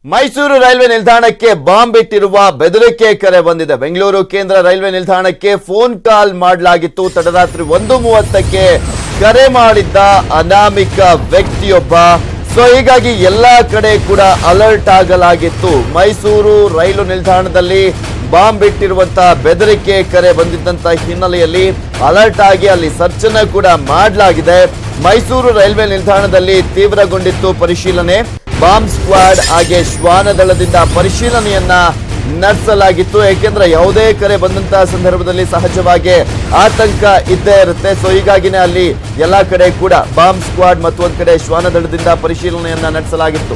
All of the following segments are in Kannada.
ಮೈಸೂರು ರೈಲ್ವೆ ನಿಲ್ದಾಣಕ್ಕೆ ಬಾಂಬ್ ಇಟ್ಟಿರುವ ಬೆದರಿಕೆ ಕರೆ ಬಂದಿದೆ ಬೆಂಗಳೂರು ಕೇಂದ್ರ ರೈಲ್ವೆ ನಿಲ್ದಾಣಕ್ಕೆ ಫೋನ್ ಕಾಲ್ ಮಾಡಲಾಗಿತ್ತು ತಡರಾತ್ರಿ ಒಂದು ಮೂವತ್ತಕ್ಕೆ ಕರೆ ಮಾಡಿದ್ದ ಅನಾಮಿಕ ವ್ಯಕ್ತಿಯೊಬ್ಬ ಸೊ ಹೀಗಾಗಿ ಎಲ್ಲಾ ಕಡೆ ಕೂಡ ಅಲರ್ಟ್ ಆಗಲಾಗಿತ್ತು ಮೈಸೂರು ರೈಲು ನಿಲ್ದಾಣದಲ್ಲಿ ಬಾಂಬ್ ಇಟ್ಟಿರುವಂತ ಬೆದರಿಕೆ ಕರೆ ಬಂದಿದ್ದಂತ ಹಿನ್ನೆಲೆಯಲ್ಲಿ ಅಲರ್ಟ್ ಆಗಿ ಅಲ್ಲಿ ಸರ್ಚ್ ಅನ್ನ ಕೂಡ ಮಾಡಲಾಗಿದೆ ಮೈಸೂರು ರೈಲ್ವೆ ನಿಲ್ದಾಣದಲ್ಲಿ ತೀವ್ರಗೊಂಡಿತ್ತು ಪರಿಶೀಲನೆ ಬಾಂಬ್ ಸ್ಕ್ವಾಡ್ ಹಾಗೆ ಶ್ವಾನದಳದಿಂದ ಪರಿಶೀಲನೆಯನ್ನ ನಡೆಸಲಾಗಿತ್ತು ಏಕೆಂದ್ರೆ ಯಾವುದೇ ಕರೆ ಬಂದಂತಹ ಸಂದರ್ಭದಲ್ಲಿ ಸಹಜವಾಗಿ ಆತಂಕ ಇದ್ದೇ ಇರುತ್ತೆ ಸೊ ಹೀಗಾಗಿನೇ ಅಲ್ಲಿ ಎಲ್ಲಾ ಕಡೆ ಕೂಡ ಬಾಂಬ್ ಸ್ಕ್ವಾಡ್ ಮತ್ತು ಒಂದ್ ಕಡೆ ಶ್ವಾನದಳದಿಂದ ಪರಿಶೀಲನೆಯನ್ನ ನಡೆಸಲಾಗಿತ್ತು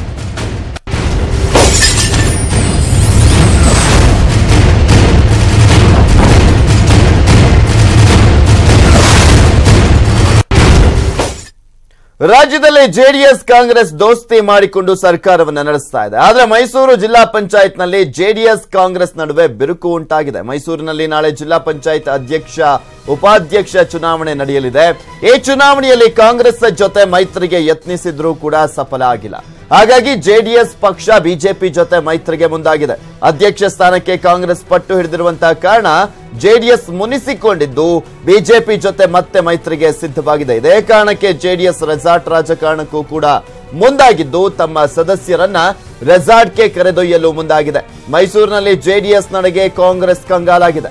ರಾಜ್ಯದಲ್ಲಿ ಜೆಡಿಎಸ್ ಕಾಂಗ್ರೆಸ್ ದೋಸ್ತಿ ಮಾಡಿಕೊಂಡು ಸರ್ಕಾರವನ್ನ ನಡೆಸ್ತಾ ಇದೆ ಆದ್ರೆ ಮೈಸೂರು ಜಿಲ್ಲಾ ಪಂಚಾಯತ್ ನಲ್ಲಿ ಜೆಡಿಎಸ್ ಕಾಂಗ್ರೆಸ್ ನಡುವೆ ಬಿರುಕು ಉಂಟಾಗಿದೆ ಮೈಸೂರಿನಲ್ಲಿ ನಾಳೆ ಜಿಲ್ಲಾ ಪಂಚಾಯತ್ ಅಧ್ಯಕ್ಷ ಉಪಾಧ್ಯಕ್ಷ ಚುನಾವಣೆ ನಡೆಯಲಿದೆ ಈ ಚುನಾವಣೆಯಲ್ಲಿ ಕಾಂಗ್ರೆಸ್ ಜೊತೆ ಮೈತ್ರಿಗೆ ಯತ್ನಿಸಿದ್ರೂ ಕೂಡ ಸಫಲ ಆಗಿಲ್ಲ ಹಾಗಾಗಿ ಜೆಡಿಎಸ್ ಪಕ್ಷ ಬಿಜೆಪಿ ಜೊತೆ ಮೈತ್ರಿಗೆ ಮುಂದಾಗಿದೆ ಅಧ್ಯಕ್ಷ ಸ್ಥಾನಕ್ಕೆ ಕಾಂಗ್ರೆಸ್ ಪಟ್ಟು ಹಿಡಿದಿರುವಂತಹ ಕಾರಣ ಜೆಡಿಎಸ್ ಮುನಿಸಿಕೊಂಡಿದ್ದು ಬಿಜೆಪಿ ಜೊತೆ ಮತ್ತೆ ಮೈತ್ರಿಗೆ ಸಿದ್ಧವಾಗಿದೆ ಇದೇ ಕಾರಣಕ್ಕೆ ಜೆಡಿಎಸ್ ರೆಸಾರ್ಟ್ ರಾಜಕಾರಣಕ್ಕೂ ಕೂಡ ಮುಂದಾಗಿದ್ದು ತಮ್ಮ ಸದಸ್ಯರನ್ನ ರೆಸಾರ್ಟ್ಗೆ ಕರೆದೊಯ್ಯಲು ಮುಂದಾಗಿದೆ ಮೈಸೂರಿನಲ್ಲಿ ಜೆಡಿಎಸ್ ನಡೆಗೆ ಕಾಂಗ್ರೆಸ್ ಕಂಗಾಲಾಗಿದೆ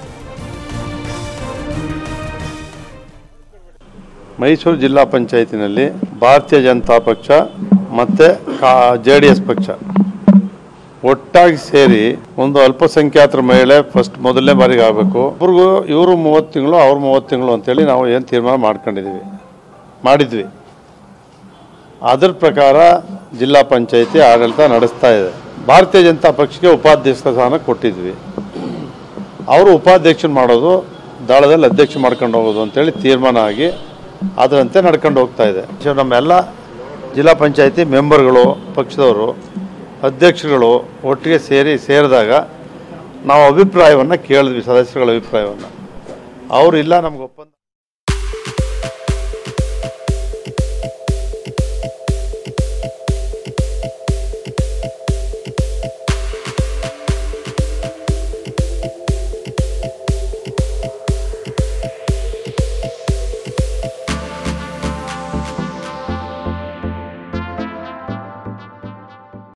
ಮೈಸೂರು ಜಿಲ್ಲಾ ಪಂಚಾಯತಿನಲ್ಲಿ ಭಾರತೀಯ ಜನತಾ ಪಕ್ಷ ಮತ್ತು ಕಾ ಜೆ ಡಿ ಎಸ್ ಪಕ್ಷ ಒಟ್ಟಾಗಿ ಸೇರಿ ಒಂದು ಅಲ್ಪಸಂಖ್ಯಾತರ ಮಹಿಳೆ ಫಸ್ಟ್ ಮೊದಲನೇ ಬಾರಿಗೆ ಆಗಬೇಕು ಇವ್ರಿಗೂ ಇವರು ಮೂವತ್ತು ತಿಂಗಳು ಅವ್ರು ಮೂವತ್ತು ತಿಂಗಳು ಅಂತೇಳಿ ನಾವು ಏನು ತೀರ್ಮಾನ ಮಾಡ್ಕೊಂಡಿದ್ದೀವಿ ಮಾಡಿದ್ವಿ ಅದರ ಪ್ರಕಾರ ಜಿಲ್ಲಾ ಪಂಚಾಯತಿ ಆಡಳಿತ ನಡೆಸ್ತಾ ಇದೆ ಭಾರತೀಯ ಜನತಾ ಪಕ್ಷಕ್ಕೆ ಉಪಾಧ್ಯಕ್ಷ ಸ್ಥಾನ ಕೊಟ್ಟಿದ್ವಿ ಅವರು ಉಪಾಧ್ಯಕ್ಷನ ಮಾಡೋದು ದಾಳದಲ್ಲಿ ಅಧ್ಯಕ್ಷ ಮಾಡ್ಕೊಂಡು ಹೋಗೋದು ಅಂತೇಳಿ ತೀರ್ಮಾನ ಆಗಿ ಅದರಂತೆ ನಡ್ಕೊಂಡು ಹೋಗ್ತಾ ಇದೆ ಸೊ ನಮ್ಮೆಲ್ಲ ಜಿಲ್ಲಾ ಪಂಚಾಯತಿ ಮೆಂಬರ್ಗಳು ಪಕ್ಷದವರು ಅಧ್ಯಕ್ಷರುಗಳು ಒಟ್ಟಿಗೆ ಸೇರಿ ಸೇರಿದಾಗ ನಾವು ಅಭಿಪ್ರಾಯವನ್ನು ಕೇಳಿದ್ವಿ ಸದಸ್ಯರುಗಳ ಅಭಿಪ್ರಾಯವನ್ನು ಅವರು ಇಲ್ಲ ನಮ್ಗೆ ಒಪ್ಪಂದ